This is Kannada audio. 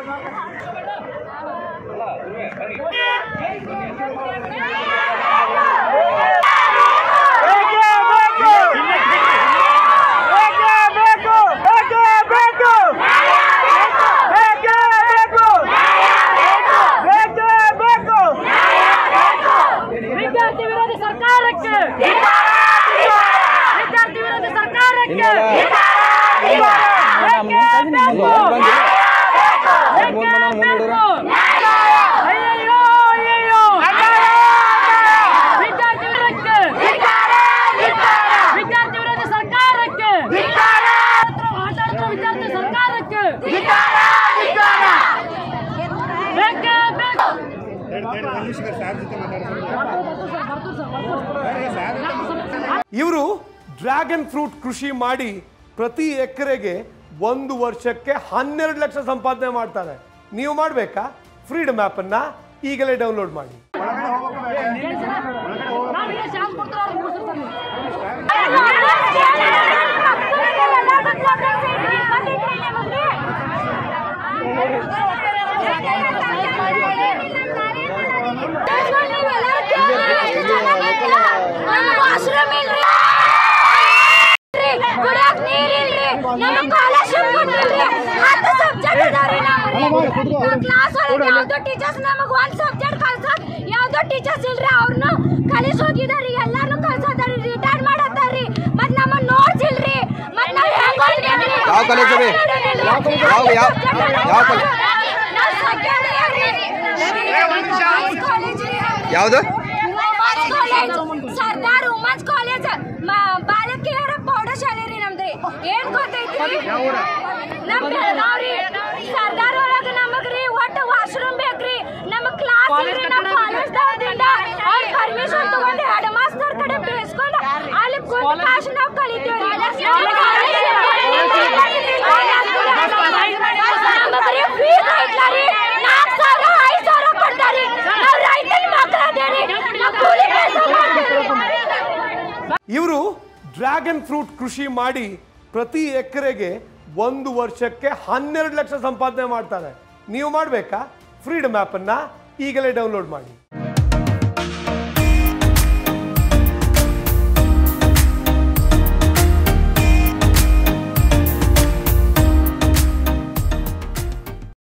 ವಿದ್ಯಾರ್ಥಿ ವಿರೋಧಿ ಸರ್ಕಾರಕ್ಕೆ ವಿದ್ಯಾರ್ಥಿ ವಿರೋಧಿ ಸರ್ಕಾರಕ್ಕೆ ಅಯ್ಯಯ್ಯೋ ಅಯ್ಯಯ್ಯೋ ವಿದ್ಯಾರ್ಥಿ ವಿರೋಧಕ್ಕೆ ವಿದ್ಯಾರ್ಥಿ ವಿರೋಧಿ ಸರ್ಕಾರಕ್ಕೆ ಮಾತಾಡ್ತಿರೋ ವಿದ್ಯಾರ್ಥಿ ಸರ್ಕಾರಕ್ಕೆ ಬೇಕೇ ಬೇಕು ಇವರು ಡ್ರ್ಯಾಗನ್ ಫ್ರೂಟ್ ಕೃಷಿ ಮಾಡಿ ಪ್ರತಿ ಎಕರೆಗೆ ಒಂದು ವರ್ಷಕ್ಕೆ ಹನ್ನೆರಡು ಲಕ್ಷ ಸಂಪಾದನೆ ಮಾಡ್ತಾರೆ ನೀವು ಮಾಡಬೇಕಾ ಫ್ರೀಡಮ್ ಆ್ಯಪನ್ನು ಈಗಲೇ ಡೌನ್ಲೋಡ್ ಮಾಡಿ ನಾವೀಗ ಚಾನ್ಸ್ ಕೊಡ್ತಾರೆ ಅವ್ರು ಮುಗಿಸ್ತಾರೆ ವಾಶ್ರೂಮ್ ಇಲ್ರಿ ಕುಡಿಯಕ್ ನೀರ್ ಇಲ್ರಿ ನಮ್ಮ ಸ್ಕಾಲರ್ಶಿಪ್ ಕೊಟ್ಟಿಲ್ರಿ ಹತ್ತು ಸಬ್ಜೆಕ್ಟ್ ಅದಾವ್ರಿ ನಮ್ಗೆ ಕ್ಲಾಸ್ ಒಳಗೆ ಯಾವ್ದೋ ಟೀಚರ್ಸ್ ನಮಗ್ ಒಂದ್ ಸಬ್ಜೆಕ್ಟ್ ಕಲ್ಸಕ್ ಯಾವ್ದೋ ಟೀಚರ್ಸ್ ಇಲ್ರಿ ಅವ್ರನ್ನು ಕಲಿಸ್ ಹೋಗಿದಾರಿ ಎಲ್ಲಾರು ಕಲ್ಸೋದಾರಿ ರಿಟೈರ್ ಮಾಡತ್ತಾರಿ ಮತ್ ನಮ್ಮ ನೋಟ್ಸ್ ಇಲ್ರಿ ಮತ್ ನಾವ್ ಹೆಂಗ್ ಓದ್ಬೇಕ್ರಿ? ಯಾವ ಕಾಲೇಜ್ ರೀ? ಯಾವ ಯಾವ ಯಾವ ಯಾವ ಕಾಲೇಜ್? ನಾವ್ second year ರೀ. Women's college ರೀ. ಯಾವ್ದು women's college Sardar women's college ಬಾಲಕಿಯರ ಪ್ರೌಢಶಾಲೆ ರೀ ನಮ್ದ್ರಿ ಏನ್ ಗೊತ್ತೈತ್ರಿ ನಮ್ ಬೆಳಗಾವ್ರಿ ಸರ್ದಾರ್ ಒಳಗ ನಮಗ್ರಿ ಒಟ್ಟ ವಾಶ್ರೂಮ್ ಬೇಕ್ರಿ ನಮ್ ಕ್ಲಾಸ್ ಇಲ್ರಿ ನಮ್ ಕಾಲೇಜ್ ದಿಂದ ಅವ್ರ ಪರ್ಮಿಷನ್ ತಗೊಂಡು ಹೆಡ್ ಮಾಸ್ಟರ್ ಕಡೆ ಬೇಸ್ಕೊಂಡು ಅಲ್ಲಿ ಕುಂತ ಕಾಶ್ ನಾವ್ ಕಲಿತೀವ್ರಿ ನಮಗ್ರಿ ಫೀಸ್ ಐತ್ಲಾರಿ ನಾಲ್ಕು ಸಾವಿರ ಐದು ಸಾವಿರ ಕೊಡ್ತಾರಿ ನಾವ್ ರೈತನ ಮಕ್ಳು ಅದೇರಿ ನಾವ್ ಕೂಲಿ ಕೆಲಸ ಮಾಡ್ತೀವಿ ಇವರು ಡ್ರ್ಯಾಗನ್ ಫ್ರೂಟ್ ಕೃಷಿ ಮಾಡಿ ಪ್ರತಿ ಎಕರೆಗೆ ಒಂದು ವರ್ಷಕ್ಕೆ ಹನ್ನೆರಡು ಲಕ್ಷ ಸಂಪಾದನೆ ಮಾಡ್ತಾರೆ ನೀವು ಮಾಡಬೇಕಾ ಫ್ರೀಡಮ್ ಆ್ಯಪನ್ನು ಈಗಲೇ ಡೌನ್ಲೋಡ್ ಮಾಡಿ